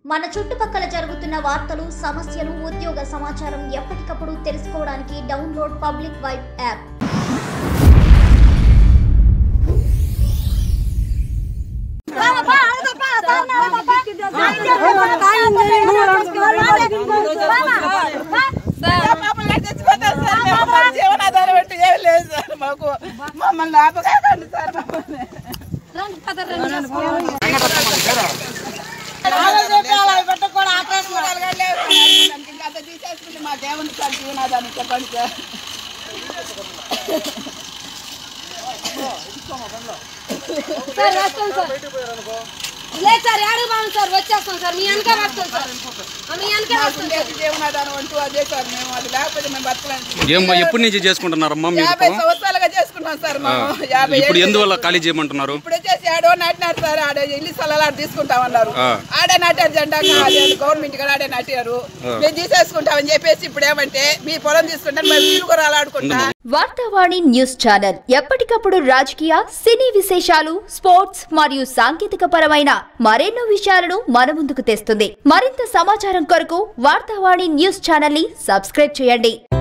మన చుట్టుపక్కల జరుగుతున్న వార్తలు సమస్యలు ఉద్యోగ సమాచారం ఎప్పటికప్పుడు తెలుసుకోవడానికి డౌన్లోడ్ పబ్లిక్ వైబ్ యాప్ మమ్మల్ని చచ్చిపోతాం సార్ మేము మా జీవనాధారం పెట్టి ఏం లేదు సార్ మాకు మమ్మల్ని ఆపకండి సార్ మమ్మల్ని తీసేసుకుంటే మాకేముంది సార్ జీవనాధారం చెప్పండి సార్ సార్ వస్తాం సార్ లేదు సార్ ఏడు బాగుంది సార్ వచ్చేస్తాం సార్ మీ వెనక వస్తాం సార్ ఆ, మీ వెనక మాకు వస్తాం ఉండేది జీవనాధారం అంటూ అదే సార్ మేము అది లేకపోతే మేము బతకలేము ఏమ్మా ఎప్పటి నుంచి చేసుకుంటున్నారమ్మా మీరు యాభై సంవత్సరాలుగా చేసుకుంటాం సార్ మేము యాభై ఇప్పుడు ఏళ్ళు ఎందువల్ల ఖాళీ చేయమంటున్నారు ఇప్పుడు వచ్చేసి ఆడో నాటినారు సార్ ఆడ ఇల్లు స్థలాలు ఆడ తీసుకుంటామన్నారు ఆ. ఆడే నాటారు జెండా గవర్నమెంట్ కూడా ఆడే నాటారు మేము తీసేసుకుంటామని చెప్పేసి ఇప్పుడు ఏమంటే మీ పొలం తీసుకుంటాను మేము వీలు కూడా ఆడుకుంటా వార్తావాణి న్యూస్ ఛానల్ ఎప్పటికప్పుడు రాజకీయ సినీ విశేషాలు స్పోర్ట్స్ మరియు సాంకేతిక పరమైన మరెన్నో విషయాలను మన ముందుకు తెస్తుంది మరింత సమాచారం కొరకు వార్తావాణి న్యూస్ ఛానల్ ని సబ్స్క్రైబ్ చేయండి